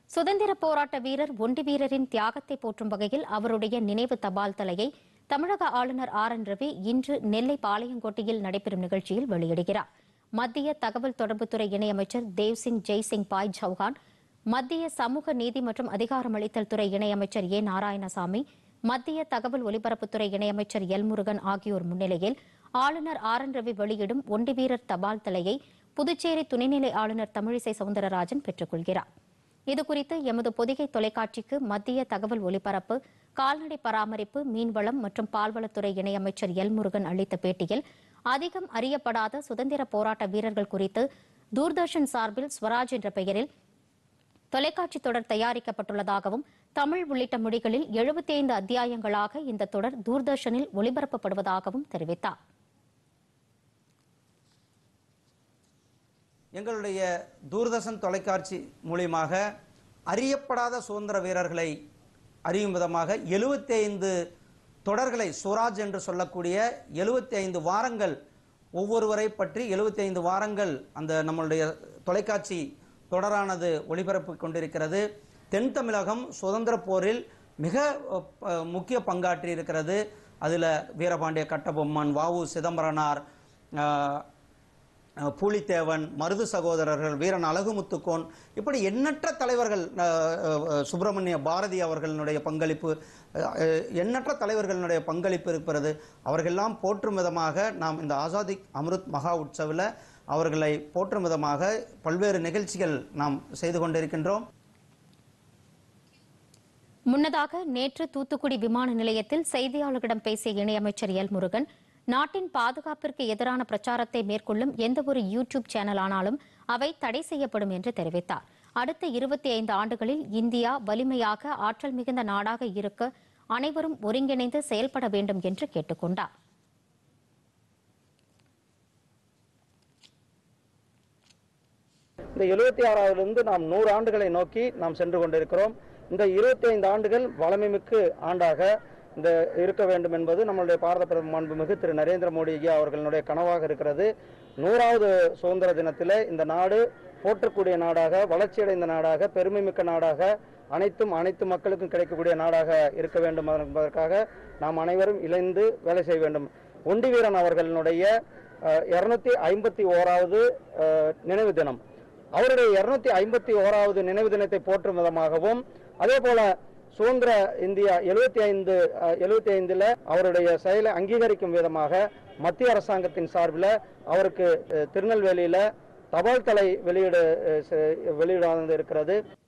சுதந்திர போராட்ட வீரர் ஒண்டி வீரரின் தியாகத்தை போற்றும் வகையில் அவருடைய நினைவு தபால் தலையை தமிழக ஆளுநர் ஆர் என் ரவி இன்று நெல்லை பாளையங்கோட்டையில் நடைபெறும் நிகழ்ச்சியில் வெளியிடுகிறார் மத்திய தகவல் தொடர்புத்துறை இணையமைச்சர் தேவ்சிங் ஜெய்சிங் பாய் சௌஹான் மத்திய சமூக நீதி மற்றும் அதிகாரமளித்தல் துறை இணையமைச்சர் ஏ நாராயணசாமி மத்திய தகவல் ஒலிபரப்புத்துறை இணையமைச்சர் எல் முருகன் ஆகியோர் முன்னிலையில் ஆளுநர் ஆர் என் ரவி வெளியிடும் ஒண்டி வீரர் தபால் தலையை புதுச்சேரி துணைநிலை ஆளுநர் தமிழிசை சவுந்தரராஜன் பெற்றுக் கொள்கிறார் இதுகுறித்து எமது பொதிகை தொலைக்காட்சிக்கு மத்திய தகவல் ஒலிபரப்பு கால்நடை பராமரிப்பு மீன்வளம் மற்றும் பால்வளத்துறை இணையமைச்சர் எல் முருகன் அளித்த பேட்டியில் அதிகம் அறியப்படாத சுதந்திர போராட்ட வீரர்கள் குறித்து தூர்தர்ஷன் சார்பில் ஸ்வராஜ் என்ற பெயரில் தொலைக்காட்சி தொடர் தயாரிக்கப்பட்டுள்ளதாகவும் தமிழ் உள்ளிட்ட மொழிகளில் 75 அத்தியாயங்களாக இந்த தொடர் தூர்தர்ஷனில் ஒளிபரப்பப்படுவதாகவும் தெரிவித்தார் எங்களுடைய தூர்தர்ஷன் தொலைக்காட்சி மூலியமாக அறியப்படாத சுதந்திர வீரர்களை அறியும் விதமாக 75 தொடர்களை சுவராஜ் என்று சொல்லக்கூடிய 75 வாரங்கள் ஒவ்வொருவரை பற்றி 75 வாரங்கள் அந்த நம்மளுடைய தொலைக்காட்சி தொடரானது ஒளிபரப்பு கொண்டிருக்கிறது தென் தமிழகம் சுதந்திர போரில் மிக அஹ், ப- முக்கிய பங்காற்றி இருக்கிறது அதில் வீரபாண்டிய கட்டபொம்மன் வாவு சிதம்பரனார் அஹ், அஹ் பூலித்தேவன் மருது சகோதரர்கள் வீரன் அழகுமுத்துக்கோன் இப்படி எண்ணற்ற தலைவர்கள் அஹ், அஹ், சுப்பிரமணிய பாரதி அவர்களுடைய பங்களிப்பு அஹ், எண்ணற்ற தலைவர்களுடைய பங்களிப்பு இருக்கிறது அவர்களெல்லாம் போற்றும் விதமாக நாம் இந்த ஆசாதி அமிர்த் மகா உற்சவில் அவர்களை போற்றும் விதமாக பல்வேறு நிகழ்ச்சிகள் நாம் செய்து கொண்டிருக்கின்றோம் முன்னதாக நேற்று தூத்துக்குடி விமான நிலையத்தில் செய்தியாளர்களிடம் பேசிய இணையமைச்சர் எல் முருகன் நாட்டின் பாதுகாப்பிற்கு எதிரான பிரச்சாரத்தை மேற்கொள்ளும் எந்தவொரு யூடியூப் சேனலானாலும் அவை தடை செய்யப்படும் என்று தெரிவித்தார் அடுத்த இருபத்தி ஐந்து ஆண்டுகளில் இந்தியா வலிமையாக ஆற்றல் மிகுந்த நாடாக இருக்க அனைவரும் ஒருங்கிணைந்து செயல்பட வேண்டும் என்று கேட்டுக் கொண்டார் இந்த எழுபத்தி ஆறாவதிலிருந்து நாம் நூறு ஆண்டுகளை நோக்கி நாம் சென்று கொண்டிருக்கிறோம் இந்த இருபத்தி ஐந்து ஆண்டுகள் வளமைமிக்கு ஆண்டாக இந்த இருக்க வேண்டும் என்பது நம்மளுடைய பாரத பிரதமர் மாண்புமிகு திரு நரேந்திர மோடி ஐயா அவர்களுடைய கனவாக இருக்கிறது நூறாவது சுதந்திர தினத்தில் இந்த நாடு போற்றக்கூடிய நாடாக வளர்ச்சியடைந்த நாடாக பெருமைமிக்க நாடாக அனைத்தும் அனைத்து மக்களுக்கும் கிடைக்கக்கூடிய நாடாக இருக்க வேண்டும் என்பதற்காக நாம் அனைவரும் இணைந்து வேலை செய்ய வேண்டும் ஒண்டி வீரன் அவர்களுடைய இருநூத்தி ஐம்பத்தி ஓராவது அஹ், நினைவு தினம் அவருடைய இருநூத்தி ஐம்பத்தி ஓராவது நினைவு தினத்தை போற்றும் விதமாகவும் அதே போல சுதந்திர இந்தியா எழுபத்தி ஐந்து எழுபத்தி ஐந்துல அவருடைய செயலை அங்கீகரிக்கும் விதமாக மத்திய அரசாங்கத்தின் சார்பில் அவருக்கு அஹ், திருநெல்வேலியில தபால் தலை வெளியீடு அஹ், செ- வெளியிட இருக்கிறது